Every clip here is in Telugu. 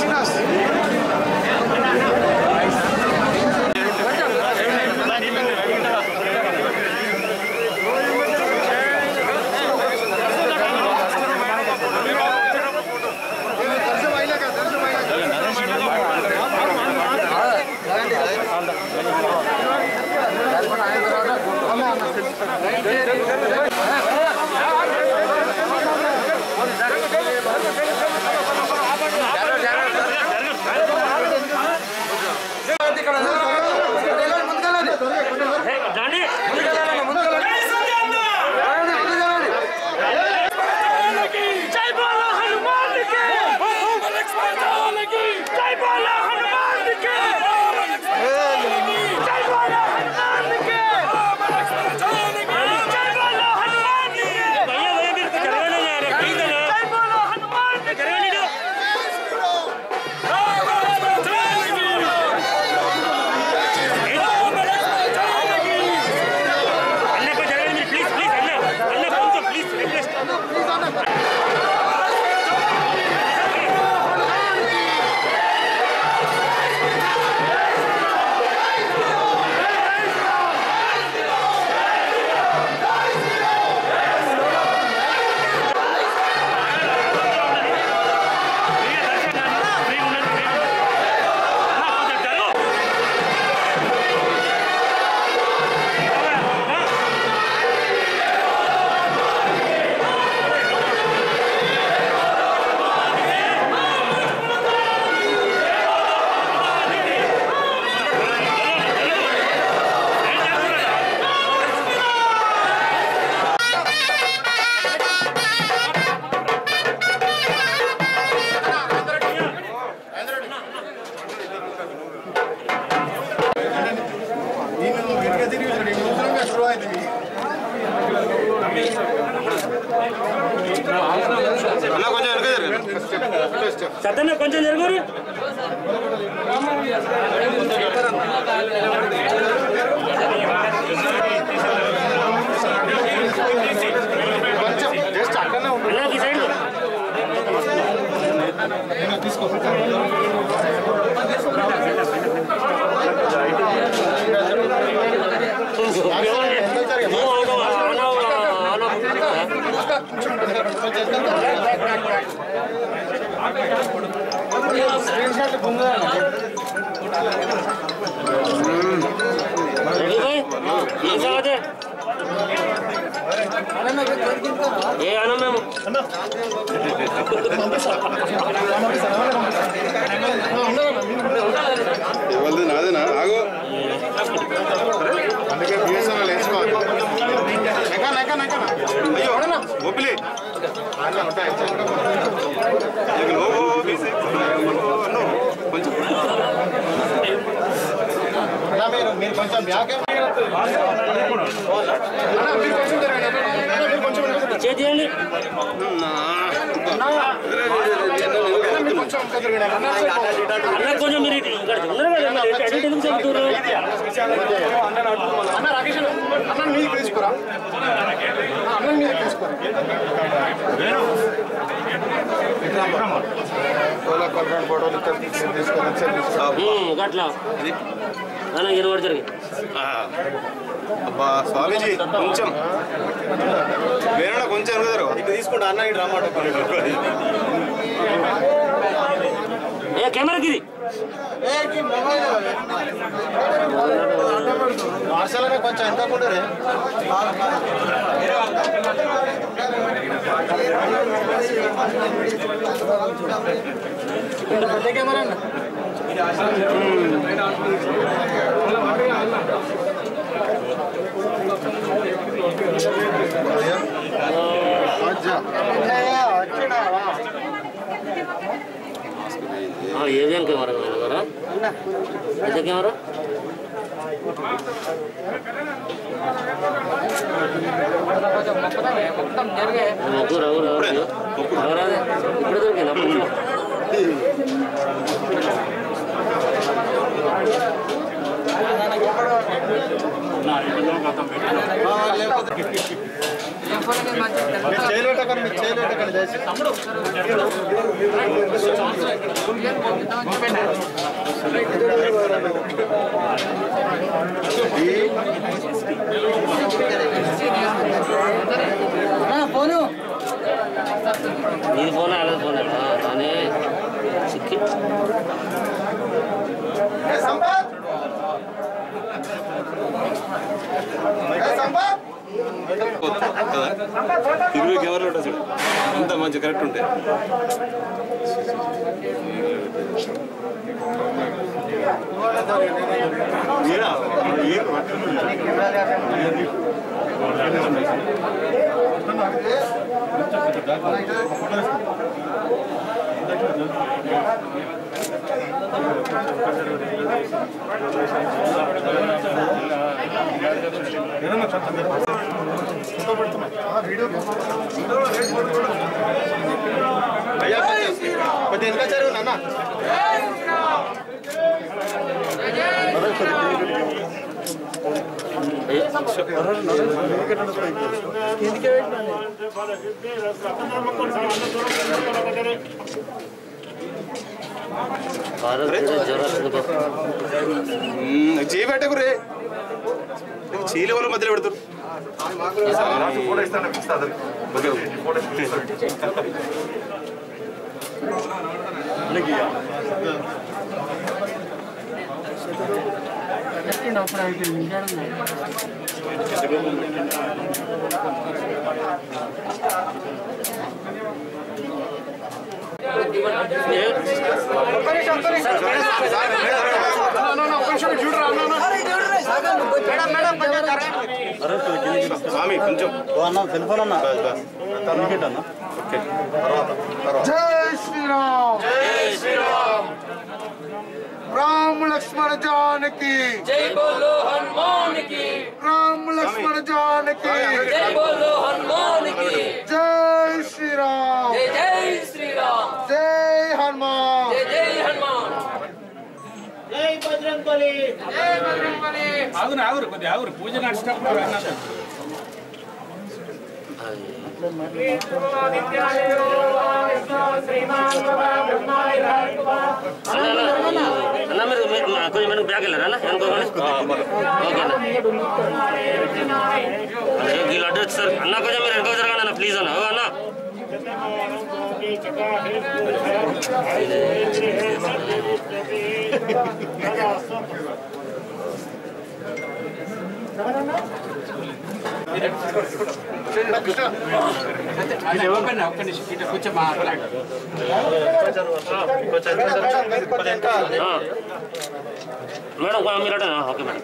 జై బాలా హనుమాన్ కి జై బాలా హనుమాన్ కి జై బాలా హనుమాన్ కి జై బాలా హనుమాన్ కి भैया भैया फिर करवाना जा रहे हैं జై బాలా హనుమాన్ కి करवाने दो अन्ना को जगह नहीं प्लीज प्लीज अन्ना अन्ना कौन तो प्लीज रिक्वेस्ट సత్తన్న కొంచెం జరుగురు అన్నా ఈ సైడ్ రెడీ భాయ్ ఏం సంగతి ఏ అన్నా మేము ఎవరిది నాదేనా ఆగో అందుకే బిఎస్ఎన్ఎల్ వేసుకోవాలి నెక్క నెక్క నెక్క అయ్యో ఓపిలే ఉంటాయి కొంచెం మీరు మీరు కొంచెం బ్యాక్ మీరు కొంచెం జరగండి అన్న, మీరు కొంచెం వెనక్కి చేతియండి మీరు కొంచెం వెనక్కి జరగండి అన్న. అన్న కొంచెం మీరు ఇటు- ఇక్కడ ఉన్నారు కదా మరి ఎటు- ఎటు ఎందుకు చెబుతున్నారు అన్న రాకేష్ అన్న, అన్న మీరు తీసుకురా అన్న మీరు తీసుకురా ఫోటోలు ఇక్కడ తీసుకొని తీసుకురా ఉమ్, గట్లా అన్న ఇరవై జరిగి అబ్బా స్వామీజీ కొంచెం వేరే కొంచెం ఎరుగుతారు ఇటు తీసుకుంటా అన్న ఇటు రమ్మాట ఏ కెమెరాకి ఇది మార్షల్ కొంచెం ఎంతకుంటారు పెద్ద కెమెరా అన్న ఆ, ఏదేం కెమెరా కదా పెద్ద కెమెరా మొక్కు రావు రావు రాదే ఇప్పుడు దొరికింది అప్పుడు మీరు చేయలేటకండి మీరు చేయలేటకండి దయచేసి నీది ఫోన్ వాళ్ళది ఫోన్ కానీ సిక్కి ఇరవై కెమెరాలు ఉంటాయి చూడు అంత మంచి కరెక్ట్ ఉంటాయి అయ్యా కొద్దిగా ఎందుకు వచ్చారు నాన్న భారత్ జ్వరం వస్తుంది బాబు. చేయి పెట్టకు రే చీలి వాళ్ళ మధ్యలో పెడతారు ఓకే ఓకే స్వామి కొంచెం సెల్ ఫోన్ అన్న బస్, బస్. అన్న ఓకే తర్వాత తర్వాత జై శ్రీరామ్ జై శ్రీరామ్ రామ లక్ష్మణ జానకి జై బోలో హనుమాన్ కి రామ లక్ష్మణ జానకి జై బోలో హనుమాన్ కి జై శ్రీరామ్ జై జై శ్రీరామ్ జై హనుమాన్ జై జై హనుమాన్ ఆగురు ఆగురు కొద్దిగా ఆగురు పూజ నడిచినప్పుడు అన్నది అన్న, అన్న, అన్న మీరు మీరు- మా- కొంచెం వెనక్కి బ్యాక్ వెళ్ళారా అన్న అనుకోగానే ఓకే అన్న అయ్యో, వీళ్ళు అడ్డు వచ్చారు అన్న కొంచెం మీరు వెనక జరగండి అన్న ప్లీజ్ అన్న ఓ అన్న ఒక్క నిమిషం ఇట్లా కొంచెం మాట్లాడు ఆ. మేడం కొంచెం మీరు అటేనా? ఓకే మేడం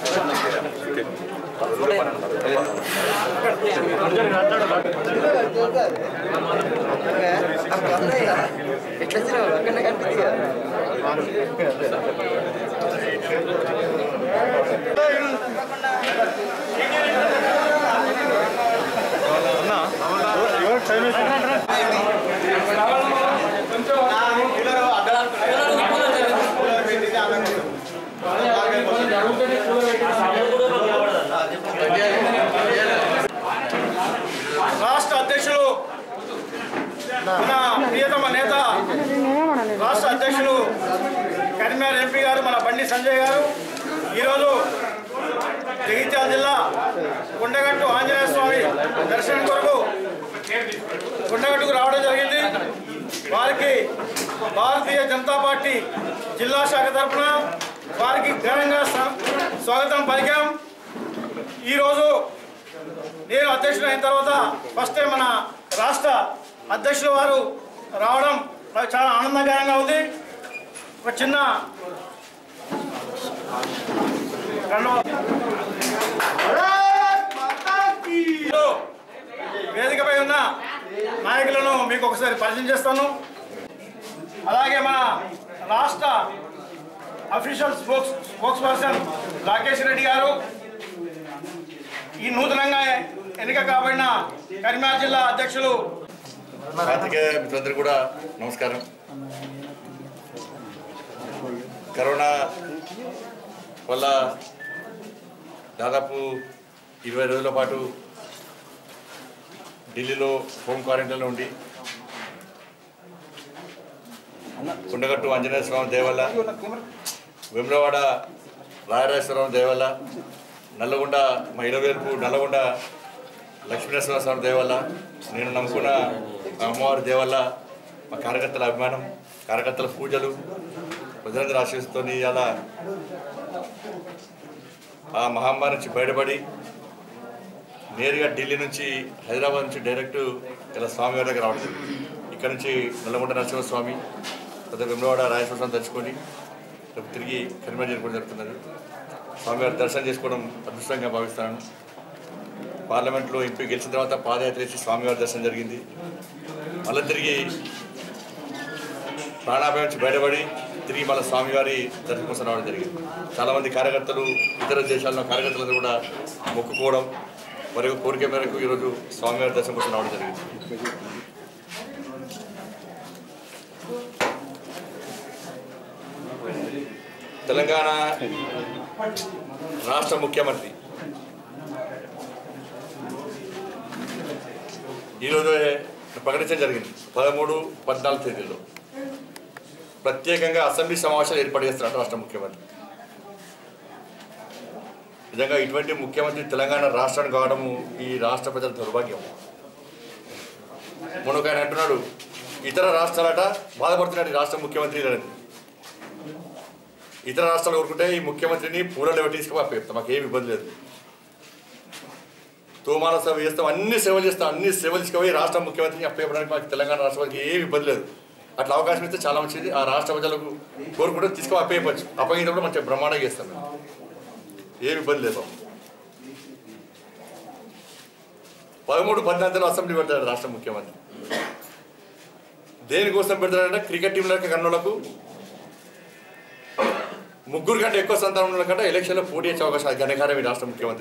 రాష్ట్ర అధ్యక్షులు మన ప్రియతమ నేత రాష్ట్ర అధ్యక్షులు కరీంనగర్ ఎంపీ గారు మన బండి సంజయ్ గారు ఈరోజు జగిత్యాల జిల్లా కొండగట్టు ఆంజనేయ స్వామి దర్శనం కొరకు కొండగట్టుకు రావడం జరిగింది వారికి భారతీయ జనతా పార్టీ జిల్లా శాఖ తరఫున వారికి ఘనంగా స్వా- స్వాగతం పలికాం ఈరోజు నేను అధ్యక్షుడు అయిన తర్వాత ఫస్ట్ టైం మన రాష్ట్ర అధ్యక్షుల వారు రావడం నాకు చాలా ఆనందకరంగా ఉంది ఒక చిన్న కండువా. ఈరోజు వేదికపై ఉన్న నాయకులను మీకు ఒకసారి పరిచయం చేస్తాను అలాగే మన రాష్ట్ర official spokes spokesperson Rakesh Reddy garu ఈ నూతనంగా ఎన్నిక కాబడిన కరీంనగర్ జిల్లా అధ్యక్షులు పాత్రికేయ మిత్రులందరూ కూడా నమస్కారం కరోనా వల్ల దాదాపు ఇరవై రోజుల పాటు ఢిల్లీలో హోమ్ క్వారంటైన్లో ఉండి కుండగట్టు ఆంజనేయ స్వామి దేవల్ల వెమ్లవాడ రాయరాజేశ్వరం దేవల్ల నల్లగొండ మైలవేల్పు నల్లగొండ లక్ష్మీనరసింహ స్వామి దేవల్ల నేను నమ్ముకున్న మా అమ్మవారి దేవల్ల మా కార్యకర్తల అభిమానం కార్యకర్తల పూజలు ప్రజలందరూ ఆశీస్సుతోని అలా ఆ మహమ్మారి నుంచి బయటపడి నేరుగా ఢిల్లీ నుంచి హైదరాబాద్ నుంచి డైరెక్ట్ ఇలా స్వామివారి దగ్గర రావడం జరిగింది. ఇక్కడ నుంచి నల్లగొండ నరసింహస్వామి పెద్ద వెమ్లవాడ రాజేశ్వర స్వామి తెచ్చుకొని రేపు తిరిగి కరీంనగర్ చేరుకోవడం జరుగుతున్నది స్వామివారి దర్శనం చేసుకోవడం అదృష్టంగా భావిస్తున్నాను పార్లమెంట్లో ఎంపీ గెలిచిన తర్వాత పాదయాత్ర చేసి స్వామివారి దర్శనం జరిగింది మళ్ళీ తిరిగి ప్రాణాపాయం నుంచి బయటపడి తిరిగి మళ్ళీ స్వామివారి దర్శనం కోసం రావడం జరిగింది చాలామంది కార్యకర్తలు ఇతర దేశాల్లో కార్యకర్తలందరూ కూడా మొక్కుకోవడం మరియు కోరిక మేరకు ఈరోజు స్వామివారి దర్శనం కోసం రావడం జరిగింది తెలంగాణ రాష్ట్ర ముఖ్యమంత్రి ఈరోజు ప్రకటించడం జరిగింది పదమూడు పద్నాలుగు తేదీల్లో ప్రత్యేకంగా అసెంబ్లీ సమావేశాలు ఏర్పాటు చేస్తున్నట్టు రాష్ట్ర ముఖ్యమంత్రి నిజంగా ఇటువంటి ముఖ్యమంత్రి తెలంగాణ రాష్ట్రానికి కావడము ఈ రాష్ట్ర ప్రజల దౌర్భాగ్యం మొన్న ఒక ఆయన అంటున్నాడు ఇతర రాష్ట్రాలట బాధపడుతున్నాడు ఈ రాష్ట్ర ముఖ్యమంత్రి అనేది ఇతర రాష్ట్రాలు కోరుకుంటే ఈ ముఖ్యమంత్రిని పూలలో తీసుకుపోతాం మాకు ఏమి ఇబ్బంది లేదు తోమాల సేవ చేస్తాం అన్ని సేవలు చేస్తాం అన్ని సేవలు తీసుకుపోయి రాష్ట్ర ముఖ్యమంత్రిని అప్పయ్యడానికి మాకు తెలంగాణ రాష్ట్రానికి ఏమి ఇబ్బంది లేదు అట్లా అవకాశం ఇస్తే చాలా మంచిది ఆ రాష్ట్ర ప్రజలకు కోరుకుంటే తీసుకుని అప్పయ్యవచ్చు అప్పయ్యేటప్పుడు మంచిగా బ్రహ్మాండంగా చేస్తాం మేము ఏమి ఇబ్బంది లేదు పదమూడు పద్నాలుగులో అసెంబ్లీ పెడతాడు రాష్ట్ర ముఖ్యమంత్రి దేనికోసం పెడతాడంటే క్రికెట్ టీంల కన్నులకు ముగ్గురు కంటే ఎక్కువ సంతానం ఉన్న కంటే ఎలక్షన్లో పోటీ చేసే అవకాశం అది ఘనకారం ఈ రాష్ట్ర ముఖ్యమంత్రి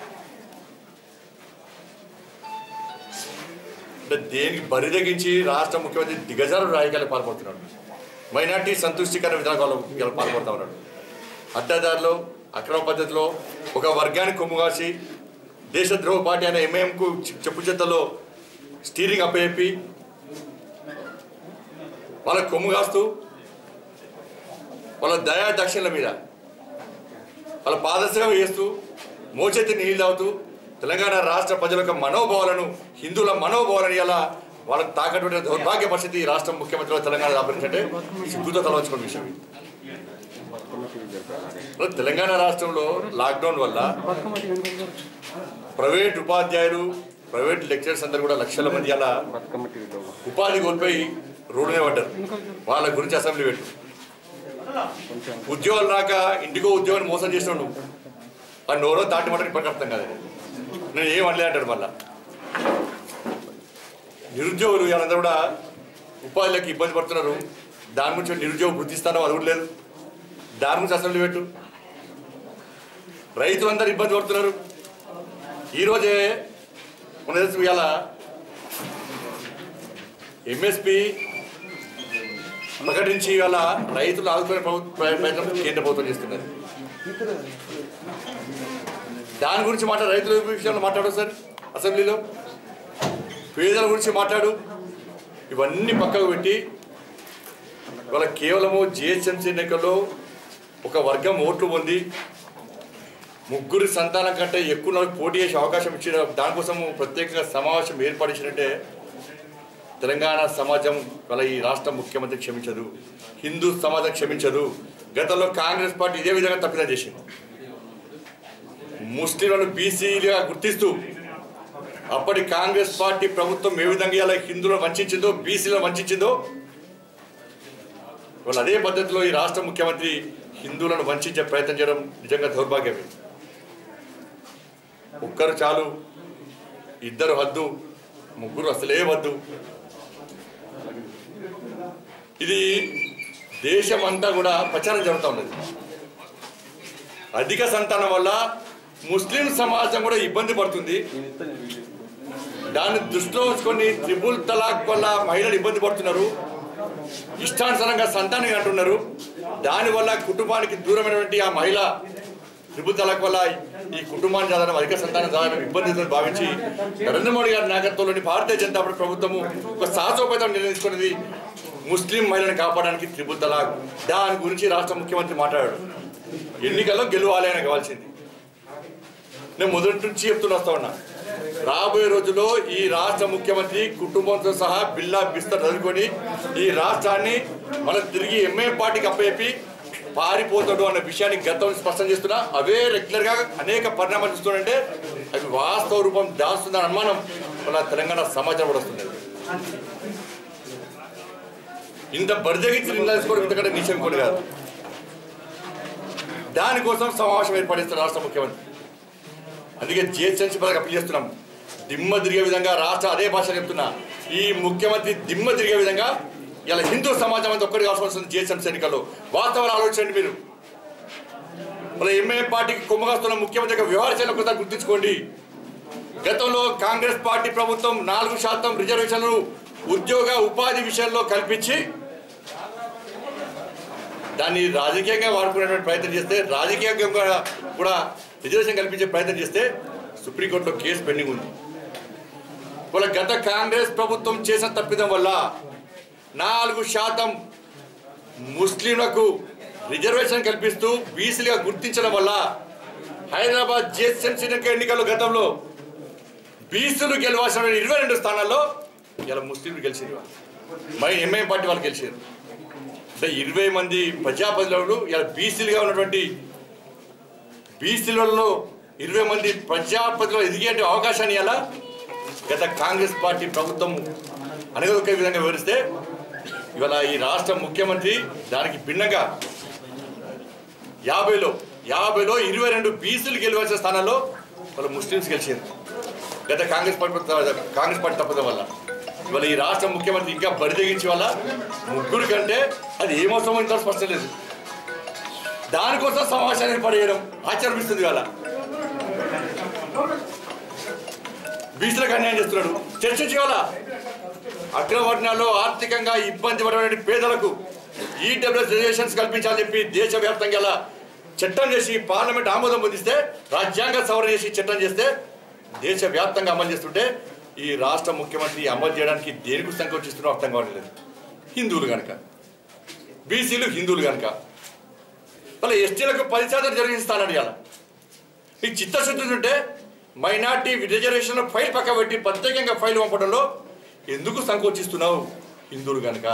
అంటే దేనికి బరిదగించి రాష్ట్ర ముఖ్యమంత్రి దిగజారు రాజకీయాలు పాల్పడుతున్నాడు మైనార్టీ సంతుష్టికరణ విధానాలు ఇలా పాల్పడుతూ ఉన్నాడు అడ్డదారిలో అక్రమ పద్ధతిలో ఒక వర్గానికి కొమ్ము దేశద్రోహ పార్టీ అనే ఎంఐఎంకు చెప్పు చెత్తలో స్టీరింగ్ అప్పచెప్పి వాళ్ళకు కొమ్ము కాస్తూ వాళ్ళ దయా దక్షిణల మీద వాళ్ళ పాదసేవ చేస్తూ మోచెత్తి నీళ్ళు తాగుతూ తెలంగాణ రాష్ట్ర ప్రజల యొక్క మనోభావాలను హిందువుల మనోభావాలను ఇలా వాళ్ళకి తాకటువంటి దౌర్భాగ్య పరిస్థితి ఈ రాష్ట్ర ముఖ్యమంత్రి తెలంగాణ దాపరించంటే సిగ్గుతో తలవంచుకున్న విషయం ఇది ఇప్పుడు తెలంగాణ రాష్ట్రంలో లాక్డౌన్ వల్ల ప్రైవేట్ ఉపాధ్యాయులు ప్రైవేట్ లెక్చరర్స్ అందరూ కూడా లక్షల మంది అలా ఉపాధి కోల్పోయి రోడ్డు మీద పడ్డారు వాళ్ళ గురించి అసెంబ్లీ పెట్టు ఉద్యోగాలు రాక ఇంటికో ఉద్యోగాన్ని మోసం చేసినాడు నువ్వు ఆ నోరో దాటి మాట ఇప్పటికి అర్థం కాదు నేను ఏం అనలే అంటాడు మళ్ళా నిరుద్యోగులు వీళ్ళందరూ కూడా ఉపాధిలోకి ఇబ్బంది పడుతున్నారు దాని గురించి నిరుద్యోగ గుర్తిస్తానో అది కూడా లేదు దాని గురించి అసెంబ్లీ పెట్టు రైతులందరూ ఇబ్బంది పడుతున్నారు ఈరోజే మన తెలుసు ఇవాళ ఎంఎస్పి ప్రకటించి ఇవాళ రైతులు ఆదుకునే ప్రభు- ప్రయత్నం కేంద్ర ప్రభుత్వం చేస్తున్నది దాని గురించి మాట్లాడు రైతుల విషయంలో మాట్లాడు సార్ అసెంబ్లీలో పేదల గురించి మాట్లాడు ఇవన్నీ పక్కకు పెట్టి ఇవాళ కేవలము జిహెచ్ఎంసీ ఎన్నికల్లో ఒక వర్గం ఓట్లు పొంది ముగ్గురు సంతానం కంటే ఎక్కువ నాకు పోటీ చేసే అవకాశం ఇచ్చిన దానికోసం ప్రత్యేకంగా సమావేశం ఏర్పడిచినట్టే తెలంగాణ సమాజం వాళ్ళ ఈ రాష్ట్ర ముఖ్యమంత్రి క్షమించదు హిందూ సమాజం క్షమించదు గతంలో కాంగ్రెస్ పార్టీ ఇదే విధంగా తప్పిదం చేసింది ముస్లింలను బీసీలుగా గుర్తిస్తూ అప్పటి కాంగ్రెస్ పార్టీ ప్రభుత్వం ఏ విధంగా ఇలా హిందువులను వంచిందో బీసీలను వంచిందో వాళ్ళు అదే పద్ధతిలో ఈ రాష్ట్ర ముఖ్యమంత్రి హిందువులను వంచే ప్రయత్నం చేయడం నిజంగా దౌర్భాగ్యమే ఒక్కరు చాలు ఇద్దరు హద్దు ముగ్గురు అసలే వద్దు ఇది దేశమంతా కూడా ప్రచారం జరుగుతూ ఉన్నది అధిక సంతానం వల్ల ముస్లిం సమాజం కూడా ఇబ్బంది పడుతుంది దాన్ని దృష్టిలో ఉంచుకొని త్రిబుల్ తలాక్ వల్ల మహిళలు ఇబ్బంది పడుతున్నారు ఇష్టానుసారంగా సంతానం అంటున్నారు దానివల్ల కుటుంబానికి దూరమైనటువంటి ఆ మహిళ త్రిబుల్ తలాక్ వల్ల ఈ కుటుంబాన్ని చదవడం అధిక సంతానం చదవడం ఇబ్బంది భావించి నరేంద్ర మోడీ గారి నాయకత్వంలోని భారతీయ జనతా పార్టీ ప్రభుత్వము ఒక సాహసోపేతం నిర్ణయించుకున్నది ముస్లిం మహిళను కాపాడడానికి త్రిపుల్ తలాక్ దాని గురించి రాష్ట్ర ముఖ్యమంత్రి మాట్లాడాడు ఎన్నికల్లో గెలవాలి అని కావాల్సింది నేను మొదటి నుంచి చెప్తున్నా వస్తా ఉన్నా రాబోయే రోజుల్లో ఈ రాష్ట్ర ముఖ్యమంత్రి కుటుంబంతో సహా బిల్లా బిస్తర్ చదువుకొని ఈ రాష్ట్రాన్ని మన తిరిగి ఎంఏ పార్టీకి అప్పచెప్పి పారిపోతాడు అన్న విషయాన్ని గతం స్పష్టం చేస్తున్నా అవే రెగ్యులర్ గా అనేక పరిణామాలు చూస్తుంటే అవి వాస్తవ రూపం దాస్తుందని అనుమానం మన తెలంగాణ సమాజం కూడా వస్తుంది ఇంత బరిదగించి నిర్ణయించుకోవడం ఇంతకంటే నిశ్చయం కూడా కాదు దానికోసం సమావేశం ఏర్పడిస్తారు రాష్ట్ర ముఖ్యమంత్రి అందుకే జిహెచ్ఎంసీ పదవి అప్పీల్ చేస్తున్నాం దిమ్మ తిరిగే విధంగా రాష్ట్ర అదే భాష చెప్తున్నా ఈ ముఖ్యమంత్రి దిమ్మ తిరిగే విధంగా ఇలా హిందూ సమాజం అంతా ఒక్కటి కావాల్సి వస్తుంది జిహెచ్ఎంసీ ఎన్నికల్లో వాస్తవాలు ఆలోచించండి మీరు మన ఎంఏ పార్టీకి కుమ్మగాస్తున్న ముఖ్యమంత్రి యొక్క వ్యవహార శైలి ఒకసారి గుర్తుంచుకోండి గతంలో కాంగ్రెస్ పార్టీ ప్రభుత్వం నాలుగు శాతం రిజర్వేషన్లు ఉద్యోగ ఉపాధి విషయంలో కల్పించి దాన్ని రాజకీయంగా వాడుకునేటువంటి ప్రయత్నం చేస్తే రాజకీయంగా కూడా- కూడా రిజర్వేషన్ కల్పించే ప్రయత్నం చేస్తే సుప్రీంకోర్టులో కేసు పెండింగ్ ఉంది వాళ్ళ గత కాంగ్రెస్ ప్రభుత్వం చేసిన తప్పిదం వల్ల నాలుగు శాతం ముస్లింలకు రిజర్వేషన్ కల్పిస్తూ బీసీలుగా గుర్తించడం వల్ల హైదరాబాద్ జిహెచ్ఎంసీ ఎన్నికల్లో గతంలో బీసీలు గెలవాల్సిన ఇరవై రెండు స్థానాల్లో ఇలా ముస్లింలు గెలిచారు మరి ఎంఐ పార్టీ వాళ్ళు గెలిచారు అంటే ఇరవై మంది ప్రజాప్రతినిధులు ఇలా బీసీలుగా ఉన్నటువంటి బీసీలలో ఇరవై మంది ప్రజాప్రతినిధులు ఎదిగే అవకాశాన్ని ఎలా గత కాంగ్రెస్ పార్టీ ప్రభుత్వం అనగదొక్కే విధంగా వివరిస్తే ఇవాళ ఈ రాష్ట్ర ముఖ్యమంత్రి దానికి భిన్నంగా యాభైలో యాభైలో ఇరవై రెండు బీసీలు గెలవాల్సిన స్థానాల్లో వాళ్ళు ముస్లిమ్స్ గెలిచారు గత కాంగ్రెస్ పార్టీ కాంగ్రెస్ పార్టీ తప్పడం వల్ల ఇవాళ ఈ రాష్ట్ర ముఖ్యమంత్రి ఇంకా బరిదగించి వల్ల ముగ్గురు కంటే అది ఏమవసరమో ఇంత స్పష్టం లేదు దానికోసం సమావేశాన్ని ఏర్పాటు చేయడం ఆచరణిస్తుంది ఇవాళ బీసీలకు అన్యాయం చేస్తున్నాడు చర్చించాల అగ్రవర్ణాల్లో ఆర్థికంగా ఇబ్బంది పడేటువంటి పేదలకు ఈడబ్ల్యూఎస్ రిజర్వేషన్స్ కల్పించాలని చెప్పి దేశవ్యాప్తంగా ఇలా చట్టం చేసి పార్లమెంట్ ఆమోదం పొందిస్తే రాజ్యాంగ సవరణ చేసి చట్టం చేస్తే దేశవ్యాప్తంగా అమలు చేస్తుంటే ఈ రాష్ట్ర ముఖ్యమంత్రి అమలు చేయడానికి దేనికి సంకోచిస్తున్నారో అర్థం కావట్లేదు హిందువులు కనుక బీసీలు హిందువులు కనుక వాళ్ళ ఎస్టీలకు పది శాతం జరిగిస్తానని ఇవాళ నీకు చిత్తశుద్ధి ఉంటే మైనార్టీ రిజర్వేషన్ ఫైల్ పక్క పెట్టి ప్రత్యేకంగా ఫైల్ పంపడంలో ఎందుకు సంకోచిస్తున్నావు హిందువులు కనుక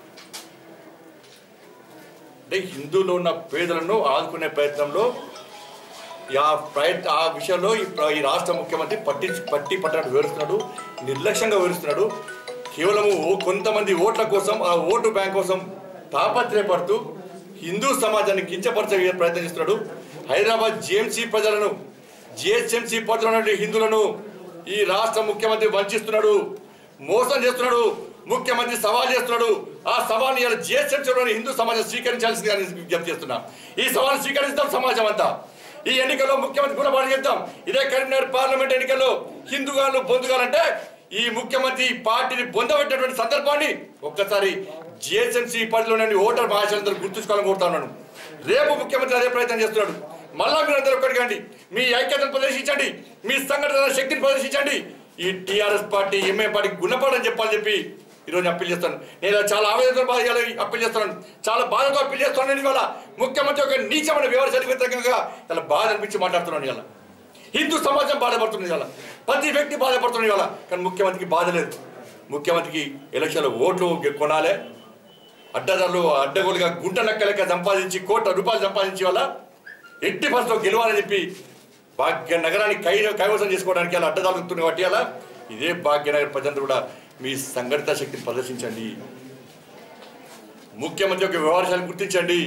అంటే హిందువులో ఉన్న పేదలను ఆదుకునే ప్రయత్నంలో ఆ ప్రయత్న ఆ విషయంలో ఈ ప్ర- ఈ రాష్ట్ర ముఖ్యమంత్రి పట్టి పట్టి పట్టడం వివరిస్తున్నాడు నిర్లక్ష్యంగా వివరిస్తున్నాడు కేవలము ఓ కొంతమంది ఓట్ల కోసం ఆ ఓటు బ్యాంక్ కోసం తాపత్రయపడుతూ హిందూ సమాజాన్ని కించపరిచే ప్రయత్నం చేస్తున్నాడు హైదరాబాద్ జిఎంసీ ప్రజలను జిహెచ్ఎంసీ పరిధిలో హిందువులను ఈ రాష్ట్ర ముఖ్యమంత్రి వంచిస్తున్నాడు మోసం చేస్తున్నాడు ముఖ్యమంత్రి సవాల్ చేస్తున్నాడు ఆ సవాల్ని ఇలా జిహెచ్ఎంసీలోని హిందూ సమాజం స్వీకరించాల్సిందిగా నేను విజ్ఞప్తి చేస్తున్నా ఈ సవాల్ స్వీకరిస్తాం సమాజం అంతా ఈ ఎన్నికల్లో ముఖ్యమంత్రి గుణపాఠం చేద్దాం ఇదే కరీంనగర్ పార్లమెంట్ ఎన్నికల్లో హిందుగాళ్ళు పొందుగాలంటే ఈ ముఖ్యమంత్రి ఈ పార్టీని పొందబెట్టినటువంటి సందర్భాన్ని ఒక్కసారి జిహెచ్ఎంసీ పరిధిలోని ఓటర్ మహాశయులందరూ గుర్తుంచుకోవాలని కోరుతా ఉన్నాను రేపు ముఖ్యమంత్రి అదే ప్రయత్నం చేస్తున్నాడు మళ్ళా మీరు అందరూ ఒక్కటి కండి మీ ఐక్యతను ప్రదర్శించండి మీ సంఘటన శక్తిని ప్రదర్శించండి ఈ టీఆర్ఎస్ పార్టీ ఎంఏ పార్టీకి గుణపడని చెప్పాలని చెప్పి ఈరోజు అప్పీల్ చేస్తాను నేను ఇలా చాలా ఆవేదన బాధ అప్పీల్ చేస్తున్నాను చాలా బాధతో అప్పీల్ చేస్తున్నాను ఇవాళ ముఖ్యమంత్రి ఒక నీచమైన వ్యవహారానికి వ్యతిరేకంగా చాలా బాధ అనిపించి మాట్లాడుతున్నాను ఇవాళ హిందూ సమాజం బాధపడుతుంది ఇవాళ ప్రతి వ్యక్తి బాధపడుతుంది ఇవాళ కానీ ముఖ్యమంత్రికి బాధ లేదు ముఖ్యమంత్రికి ఎలక్షన్లో ఓట్లు కొనాలి అడ్డదారులు అడ్డగోలుగా గుంట నక్క లెక్క సంపాదించి కోట్ల రూపాయలు సంపాదించి వల్ల ఎట్టి పరిస్థితిలో గెలవాలని చెప్పి భాగ్య నగరాన్ని కై కైవసం చేసుకోవడానికి అలా అడ్డదారులు కాబట్టి అలా ఇదే భాగ్యనగర్ ప్రజలందరూ కూడా మీ సంఘటిత శక్తిని ప్రదర్శించండి ముఖ్యమంత్రి యొక్క వ్యవహారాలను గుర్తించండి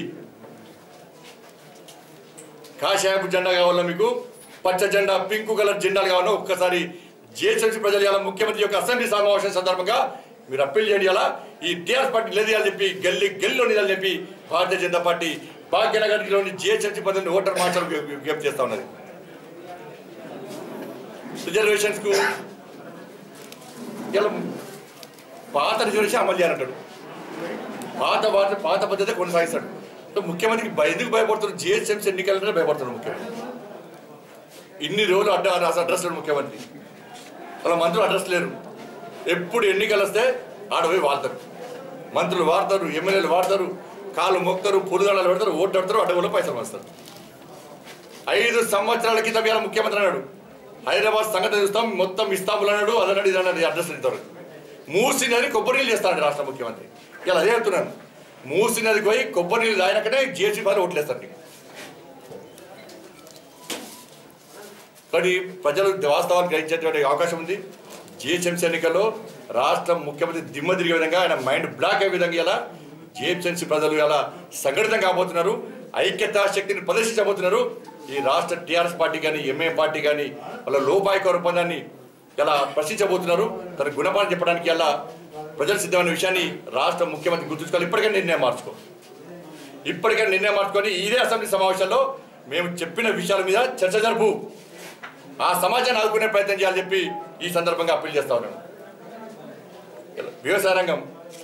కాషాయపు జెండా కావాలా మీకు పచ్చ జెండా పింక్ కలర్ జెండాలు కావాలా ఒక్కసారి జిహెచ్ఎంసీ ప్రజలు ఇలా ముఖ్యమంత్రి యొక్క అసెంబ్లీ సమావేశం సందర్భంగా మీరు అప్పీల్ చేయండి అలా ఈ టీఆర్ఎస్ పార్టీ లేదు చెప్పి గల్లి గల్లిలో నిలని చెప్పి భారతీయ జనతా పార్టీ భాగ్యనగర్లోని జిహెచ్ఎంసీ ప్రజలను ఓటర్ మార్చాలని విజ్ఞప్తి చేస్తా ఉన్నది రిజర్వేషన్స్ కు ఇలా పాత రిజర్వేషన్ అమలు చేయాలంటాడు పాత పాత పాత పద్ధతి కొనసాగిస్తాడు సో ముఖ్యమంత్రికి భయ- ఎందుకు భయపడుతున్నారు జిహెచ్ఎంసీ ఎన్నికలంటే భయపడుతున్నాడు ముఖ్యమంత్రి ఇన్ని రోజులు అడ్డ అసలు అడ్రస్ లేడు ముఖ్యమంత్రి వాళ్ళ మంత్రులు అడ్రస్ లేరు ఎప్పుడు ఎన్నికలు వస్తే ఆడ పోయి వాళ్తారు మంత్రులు వాడతారు ఎమ్మెల్యేలు వాడతారు కాళ్ళు మొక్తారు పురుదళాలు పెడతారు ఓట్లు పెడతారు అడ్డగోళ్ళు పైసలు వస్తారు ఐదు సంవత్సరాల క్రితం ఇలా ముఖ్యమంత్రి అన్నాడు హైదరాబాద్ సంగతి చూస్తాం మొత్తం ఇస్తాంబుల్ అన్నాడు అదన్నాడు ఇది అన్నాడు అడ్రస్ ఇస్తారు మూసి నది కొబ్బరి నీళ్ళు చేస్తాడు రాష్ట్ర ముఖ్యమంత్రి ఇలా అదే చెప్తున్నాను మూసి నదికి పోయి కొబ్బరి నీళ్ళు తాగినాకనే జేసీ బాగా ఓట్లేస్తారు నీకు కానీ ప్రజలు వాస్తవాలు గ్రహించేటువంటి అవకాశం ఉంది జిహెచ్ఎంసీ ఎన్నికల్లో రాష్ట్ర ముఖ్యమంత్రి దిమ్మ తిరిగే విధంగా ఆయన మైండ్ బ్లాక్ అయ్యే విధంగా ఇలా జిహెచ్ఎంసీ ప్రజలు ఇలా సంఘటితం కాబోతున్నారు ఐక్యతా శక్తిని ప్రదర్శించబోతున్నారు ఈ రాష్ట్ర టీఆర్ఎస్ పార్టీ కానీ ఎంఏ పార్టీ కానీ వాళ్ళ లోపాయక ఒప్పందాన్ని ఇలా ప్రశ్నించబోతున్నారు తన గుణపాఠం చెప్పడానికి ఇలా ప్రజలు సిద్ధమైన విషయాన్ని రాష్ట్ర ముఖ్యమంత్రి గుర్తుంచుకోవాలి ఇప్పటికే నిర్ణయం మార్చుకో ఇప్పటికే నిర్ణయం మార్చుకొని ఇదే అసెంబ్లీ సమావేశంలో మేము చెప్పిన విషయాల మీద చర్చ జరుపు ఆ సమాజాన్ని ఆదుకునే ప్రయత్నం చేయాలని చెప్పి ఈ సందర్భంగా అప్పీల్ చేస్తా ఉన్నాను ఇలా వ్యవసాయ రంగం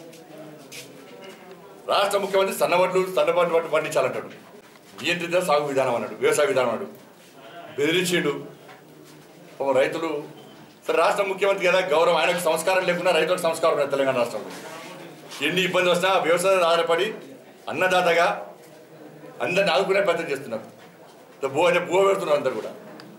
రాష్ట్ర ముఖ్యమంత్రి సన్నబడ్లు సన్నబడ్లు వడ్లు పండించాలంటాడు నియంత్రిత సాగు విధానం అన్నాడు వ్యవసాయ విధానం అన్నాడు బెదిరించిండు పాపం రైతులు సరే రాష్ట్ర ముఖ్యమంత్రి కదా గౌరవం ఆయనకు సంస్కారం లేకుండా రైతులకు సంస్కారం ఉన్నది తెలంగాణ రాష్ట్రంలో ఎన్ని ఇబ్బంది వస్తున్నా వ్యవసాయం ఆధారపడి అన్నదాతగా అందరిని ఆదుకునే ప్రయత్నం చేస్తున్నారు భూ అంటే భూ పెడుతున్నారు అందరు కూడా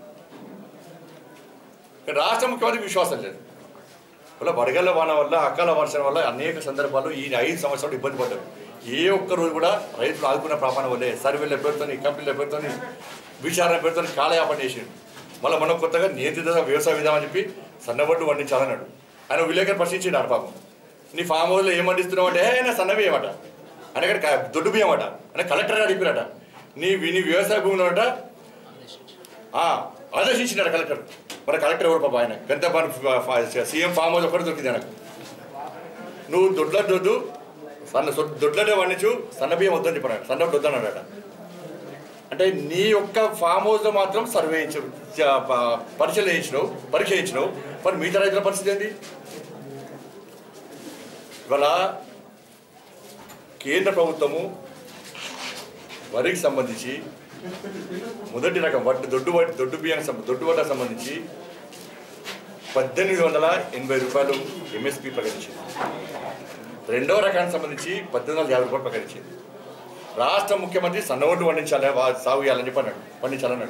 కానీ రాష్ట్ర ముఖ్యమంత్రికి విశ్వాసం లేదు వల్ల వడగళ్ళ వాన వల్ల అకాల వర్షం వల్ల అనేక సందర్భాల్లో ఈ ఐదు సంవత్సరాలు ఇబ్బంది పడ్డారు ఏ ఒక్క రోజు కూడా రైతులు ఆదుకున్న ప్రమాణం వల్లే సర్వేల పేరుతోని కంపెనీల పేరుతోని విచారణ పేరుతోని కాలయాపన చేసిండు మళ్ళీ మనం కొత్తగా నియంత్రిత వ్యవసాయ విధానం అని చెప్పి సన్నబడ్డు వండించాలన్నాడు ఆయన విలేకరు ప్రశ్నించిండు ఆడ పాపం నీ ఫామ్ హౌస్లో ఏం వండిస్తున్నావు అంటే "ఏ, నా సన్న బియ్యమట అని అక్కడ క- దొడ్డు బియ్యమట అంటే కలెక్టర్ గారు చెప్పినట నీ నీ వ్యవసాయ భూమిలో అట ఆ, ఆదేశించినాడు కలెక్టర్ మరి కలెక్టర్ ఎవరు పాప ఆయన గంత సీఎం ఫామ్ హౌస్ ఒకటి దొరికింది ఆయనకు నువ్వు దొడ్ల దొడ్డు సన్న సొ- దొడ్లనే వండించు సన్న బియ్యం వద్దని చెప్పాడు సన్న బియ్యం వద్దన్నాడట అంటే నీ యొక్క ఫామ్ హౌస్లో మాత్రం సర్వే చేయించు చ- ప- పరీక్షలు చేయించినావు పరీక్ష చేయించినావు మరి మిగతా రైతుల పరిస్థితి ఏంటి ఇవాళ కేంద్ర ప్రభుత్వము వరికి సంబంధించి మొదటి రకం వడ్డు దొడ్డు వడ్డు దొడ్డు బియ్యానికి సంబ- దొడ్డు వడ్డకు సంబంధించి పద్దెనిమిది వందల ఎనభై రూపాయలు ఎంఎస్పి ప్రకటించింది రెండవ రకానికి సంబంధించి పద్దెనిమిది వందల యాభై రూపాయలు ప్రకటించింది రాష్ట్ర ముఖ్యమంత్రి సన్నవడ్డు పండించాలి వా- సాగు చేయాలని చెప్పి అన్నాడు పండించాలన్నాడు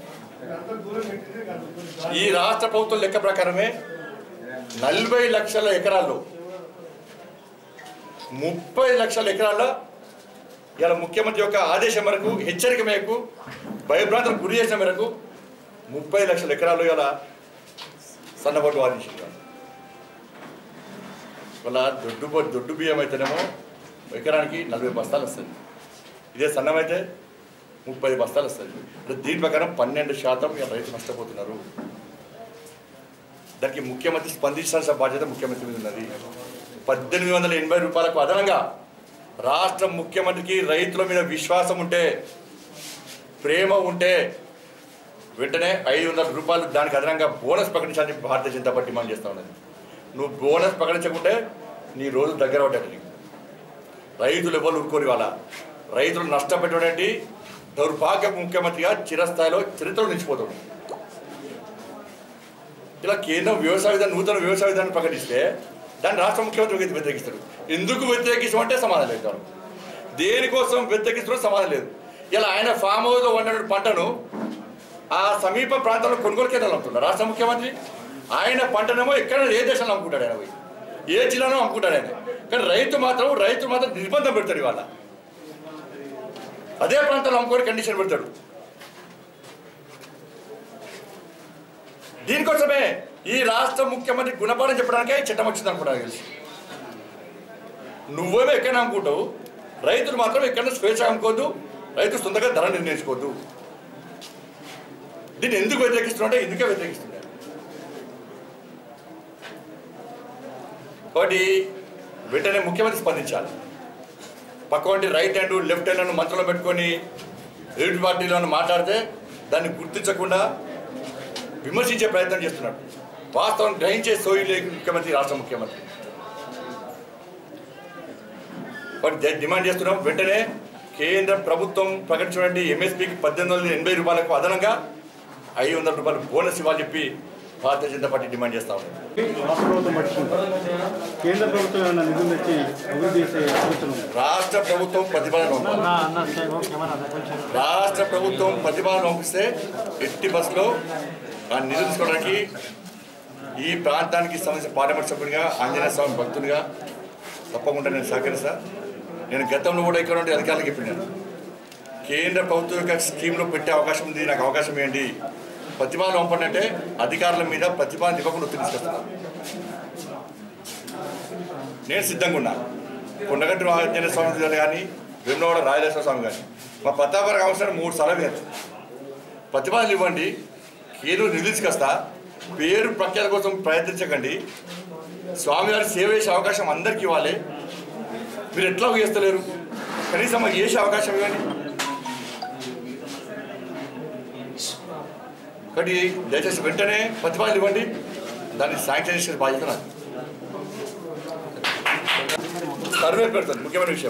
ఈ రాష్ట్ర ప్రభుత్వం లెక్క ప్రకారమే నలభై లక్షల ఎకరాల్లో ముప్పై లక్షల ఎకరాల్లో ఇలా ముఖ్యమంత్రి యొక్క ఆదేశం మేరకు హెచ్చరిక మేరకు భయభ్రాంతులకు గురి చేసిన మేరకు ముప్పై లక్షల ఎకరాలు ఇలా సన్నబొట్టు వాదించింది వాళ్ళ దొడ్డు బొ- దొడ్డు బియ్యం అయితేనేమో ఎకరానికి నలభై బస్తాలు వస్తుంది ఇదే సన్నం అయితే ముప్పై బస్తాలు వస్తుంది అంటే దీని ప్రకారం పన్నెండు శాతం ఇలా రైతు నష్టపోతున్నారు దానికి ముఖ్యమంత్రి స్పందించాల్సిన బాధ్యత ముఖ్యమంత్రి మీద ఉన్నది పద్దెనిమిది వందల ఎనభై రూపాయలకు అదనంగా రాష్ట్ర ముఖ్యమంత్రికి రైతుల మీద విశ్వాసం ఉంటే ప్రేమ ఉంటే వెంటనే ఐదు వందల రూపాయలు దానికి అదనంగా బోనస్ ప్రకటించాలని చెప్పి భారతీయ జనతా పార్టీ డిమాండ్ చేస్తా ఉన్నది నువ్వు బోనస్ ప్రకటించకుంటే నీ రోజు దగ్గర పడ్డట్టు నీకు రైతులు ఎవరు ఊరుకోని వాళ్ళ రైతులు నష్టపెట్టడానికి దౌర్భాగ్య ముఖ్యమంత్రిగా చిరస్థాయిలో చరిత్రలో నిలిచిపోతాడు ఇలా కేంద్రం వ్యవసాయ విధానం నూతన వ్యవసాయ విధానం ప్రకటిస్తే దాన్ని రాష్ట్ర ముఖ్యమంత్రి వ్యతి- వ్యతిరేకిస్తాడు ఎందుకు వ్యతిరేకిస్తామంటే సమాధానం లేదు వాడు. దేనికోసం వ్యతిరేకిస్తాడో సమాధానం లేదు ఇలా ఆయన ఫామ్ హౌస్లో వండిన పంటను ఆ సమీప ప్రాంతంలో కొనుగోలు కేంద్రాలు అమ్ముతున్నాడు రాష్ట్ర ముఖ్యమంత్రి ఆయన పంటనేమో ఎక్కడ ఏ దేశంలో అమ్ముకుంటాడు ఆయన పోయి ఏ జిల్లాలో అమ్ముకుంటాడు ఆయన కానీ రైతు మాత్రం రైతు మాత్రం నిర్బంధం పెడతాడు ఇవాళ అదే ప్రాంతంలో అమ్ముకోని కండిషన్ పెడతాడు దీనికోసమే ఈ రాష్ట్ర ముఖ్యమంత్రి గుణపాఠం చెప్పడానికే ఈ చట్టం వచ్చింది అనుకున్నా తెలిసి నువ్వేమో ఎక్కడ అమ్ముకుంటావు రైతులు మాత్రం ఎక్కడ స్వేచ్ఛ అమ్ముకోవద్దు రైతు సొంతగా ధర నిర్ణయించుకోవద్దు దీన్ని ఎందుకు వ్యతిరేకిస్తున్నా ఎందుకే వ్యతిరేకిస్తున్నా కాబట్టి వెంటనే ముఖ్యమంత్రి స్పందించాలి పక్క వంటి రైట్ హ్యాండ్ లెఫ్ట్ హ్యాండ్ మంత్రంలో పెట్టుకొని ఎదుటి పార్టీలో మాట్లాడితే దాన్ని గుర్తించకుండా విమర్శించే ప్రయత్నం చేస్తున్నాడు వాస్తవం గ్రహించే సోయి లేని ముఖ్యమంత్రి రాష్ట్ర ముఖ్యమంత్రి వాటి డి- డిమాండ్ చేస్తున్నాం వెంటనే కేంద్ర ప్రభుత్వం ప్రకటించినటువంటి ఎంఎస్పీకి పద్దెనిమిది వందల ఎనభై రూపాయలకు అదనంగా ఐదు వందల రూపాయలు బోనస్ ఇవ్వాలని చెప్పి భారతీయ జనతా పార్టీ డిమాండ్ చేస్తా ఉంది రాష్ట్ర ప్రభుత్వం పట్టింది కేంద్ర ప్రభుత్వం ఏమైనా నిధులు తెచ్చి అభివృద్ధి చేసే ఆలోచన ఉందా? రాష్ట్ర ప్రభుత్వం ప్రతిపాదన పంపాలి. రాష్ట్ర ప్రభుత్వం ప్రతిపాదన పంపిస్తే ఎట్టి బస్సులో ఆ నిధులు తీసుకోవడానికి ఈ ప్రాంతానికి సంబంధించిన పార్లమెంట్ సభ్యుడిగా ఆంజనేయ స్వామి భక్తునిగా తప్పకుండా నేను సహకరిస్తా నేను గతంలో కూడా ఇక్కడ ఉండి అధికారులకు చెప్పినాను కేంద్ర ప్రభుత్వం యొక్క స్కీమ్లో పెట్టే అవకాశం ఉంది నాకు అవకాశం ఏంటి ప్రతిపాదన పంపంటే అధికారుల మీద ప్రతిపాదన ఇవ్వకుండా ఒత్తిడి తీసుకొస్తున్నాను నేను సిద్ధంగా ఉన్నా కొండగట్టు ఆంజనేయ స్వామి గారు కానీ వెన్నోడ రాజలేశ్వర స్వామి కానీ మా ప్రతాపర అవసరం మూడు సార్లు వేరు ప్రతిపాదనలు ఇవ్వండి కేంద్రం నిలిచికొస్తా పేరు ప్రఖ్యాత కోసం ప్రయత్నించకండి స్వామివారి సేవ చేసే అవకాశం అందరికీ ఇవ్వాలి మీరు ఎట్లా చేస్తలేరు కనీసం మాకు చేసే అవకాశం ఇవ్వండి కాబట్టి దయచేసి వెంటనే ప్రతిపాదనలు ఇవ్వండి దాన్ని శాంక్షన్ చేసే బాధ్యత నాది సర్వే పెడతాను ముఖ్యమైన విషయం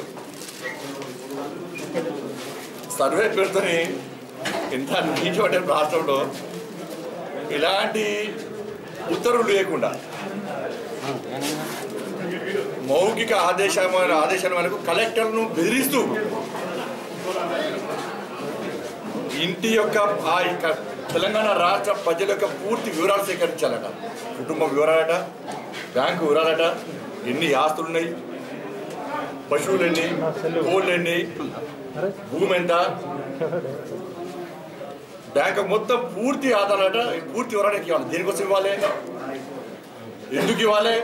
సర్వే పెడుతూనే ఇంత నీటి పట్టే రాష్ట్రంలో ఇలాంటి ఉత్తర్వులు లేకుండా మౌఖిక ఆదేశమైన ఆదేశాల మేరకు కలెక్టర్ను బెదిరిస్తూ ఇంటి యొక్క ఆ యొక్క తెలంగాణ రాష్ట్ర ప్రజల యొక్క పూర్తి వివరాలు సేకరించాలట కుటుంబ వివరాలట బ్యాంకు వివరాలట ఎన్ని ఆస్తులు ఉన్నాయి పశువులు ఎన్ని కోళ్ళు ఎన్ని భూమి ఎంత బ్యాంక్ మొత్తం పూర్తి ఆధారాలట ఈ పూర్తి వివరాలకి ఇవ్వాలి దేనికోసం ఇవ్వాలి ఎందుకు ఇవ్వాలి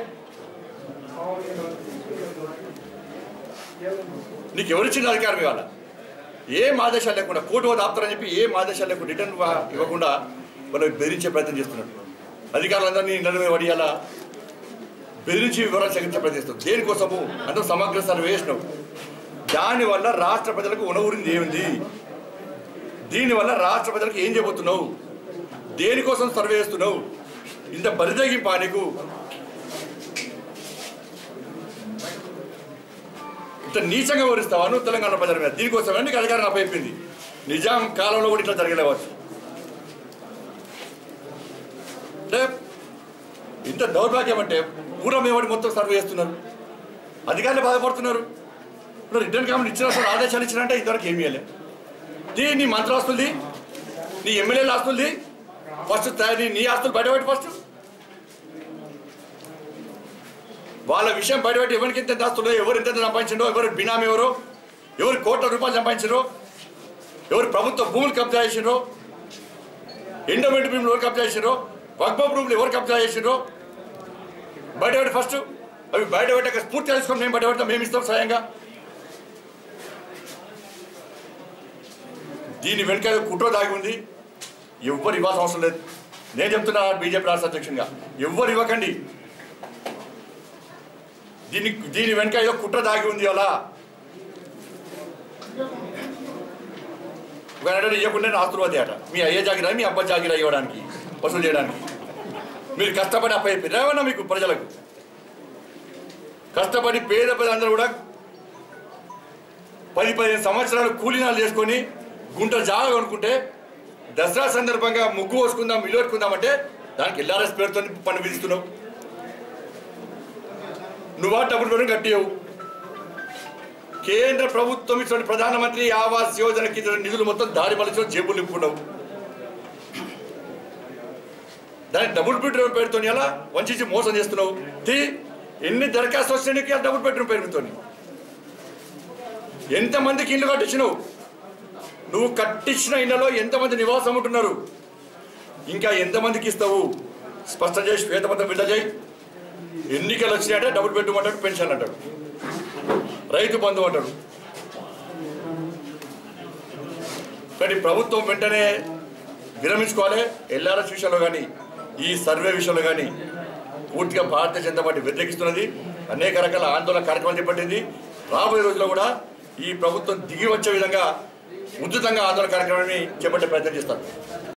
నీకు ఎవరిచ్చిన అధికారం ఇవ్వాలి ఏం ఆదేశాలు లేకుండా కోర్టు వద్ద ఆపుతారని చెప్పి ఏం ఆదేశాలు లేకుండా రిటర్న్ ఇవ్వకుండా వాళ్ళు బెదిరించే ప్రయత్నం చేస్తున్నారు అధికారులందరినీ ఇళ్ళ వడియాలా బెదిరించి వివరాలు సేకరించే ప్రయత్నిస్తాం దేనికోసము అంటే సమగ్ర సర్వే చేసినావు దానివల్ల రాష్ట్ర ప్రజలకు ఉనవురింది ఏమింది దీనివల్ల రాష్ట్ర ప్రజలకు ఏం చెబుతున్నావు దేనికోసం సర్వే చేస్తున్నావు ఇంత బరిదగింపా నీకు ఇంత నీచంగా వివరిస్తావా నువ్వు తెలంగాణ ప్రజల మీద దీనికోసమే నీకు అధికారం అప్పైపోయింది నిజాం కాలంలో కూడా ఇట్లా జరగలేవచ్చు అంటే ఇంత దౌర్భాగ్యం అంటే పూర్వం ఏమని మొత్తం సర్వే చేస్తున్నారు అధికారులు బాధపడుతున్నారు ఇప్పుడు రిటర్న్ కామెంట్ ఇచ్చిన అసలు ఆదేశాలు ఇచ్చినంటే ఇంతవరకు ఏమీ ఇవ్వలే దీ నీ మంత్రి ఆస్తులది నీ ఎమ్మెల్యేల ఆస్తులది ఫస్ట్ నీ నీ ఆస్తులు బయటపెట్టి ఫస్ట్ వాళ్ళ విషయం బయటపెట్టి ఎవరికి ఎంత ఎంత ఆస్తులు ఎవరు ఎంత ఎంత సంపాదించిండో ఎవరు బినామీ ఎవరో ఎవరు కోట్ల రూపాయలు సంపాదించారో ఎవరు ప్రభుత్వ భూములు కబ్జా చేసిండ్రో ఎండోమెంట్ భూములు ఎవరు కబ్జా చేసిండ్రో వక్ఫ భూములు ఎవరు కబ్జా చేసిండ్రో బయటపెట్టి ఫస్ట్ అవి బయటపెట్టాక స్ఫూర్తి తెలుసుకొని మేము బయటపెడతాం మేము ఇస్తాం స్వయంగా దీని వెనుక ఏదో కుట్ర దాగి ఉంది ఎవ్వరు ఇవ్వాల్సిన అవసరం లేదు నేను చెప్తున్నా బీజేపీ రాష్ట్ర అధ్యక్షునిగా ఎవ్వరు ఇవ్వకండి దీని దీని వెనుక ఏదో కుట్ర దాగి ఉంది అలా ఒకటి ఇవ్వకుండా ఆస్తులు అది అట మీ అయ్యే జాగిరా మీ అబ్బా జాగిరా ఇవ్వడానికి వసూలు చేయడానికి మీరు కష్టపడి అప్ప చెప్పారు ఏమన్నా మీకు ప్రజలకు కష్టపడి పేద ప్రజలందరూ కూడా పది పదిహేను సంవత్సరాలు కూలీనాలు చేసుకొని గుంట జాగా కొనుక్కుంటే దసరా సందర్భంగా ముగ్గు పోసుకుందాం ఇల్లు పెట్టుకుందాం అంటే దానికి ఎల్ఆర్ఎస్ పేరుతో పన్ను విధిస్తున్నావు నువ్వా డబ్బులు పెట్టుకుని కట్టేవు కేంద్ర ప్రభుత్వం ఇచ్చిన ప్రధానమంత్రి ఆవాస్ యోజన కింద నిధులు మొత్తం దారి మలచి జేబులు నింపుకున్నావు దానికి డబుల్ బెడ్రూమ్ పేరుతో ఎలా వంచి మోసం చేస్తున్నావు తీ ఎన్ని దరఖాస్తు వచ్చినాయి ఆ డబుల్ బెడ్రూమ్ పేరుతో ఎంతమందికి ఇల్లు కట్టించినావు నువ్వు కట్టించిన ఇళ్లలో ఎంతమంది నివాసం ఉంటున్నారు ఇంకా ఎంతమందికి ఇస్తావు స్పష్టం చేసి శ్వేతపత్రం విడుదల చేయి ఎన్నికలు వచ్చినాయంటే డబుల్ బెడ్రూమ్ అంటాడు పెన్షన్ అంటాడు రైతు బంధు అంటాడు కానీ ప్రభుత్వం వెంటనే విరమించుకోవాలి ఎల్ఆర్ఎస్ విషయంలో కానీ ఈ సర్వే విషయంలో కానీ పూర్తిగా భారతీయ జనతా పార్టీ వ్యతిరేకిస్తున్నది అనేక రకాల ఆందోళన కార్యక్రమాలు చేపట్టింది రాబోయే రోజుల్లో కూడా ఈ ప్రభుత్వం దిగి వచ్చే విధంగా ఉచితంగా ఆందోళన కార్యక్రమాన్ని చేపట్టే ప్రయత్నం చేస్తారు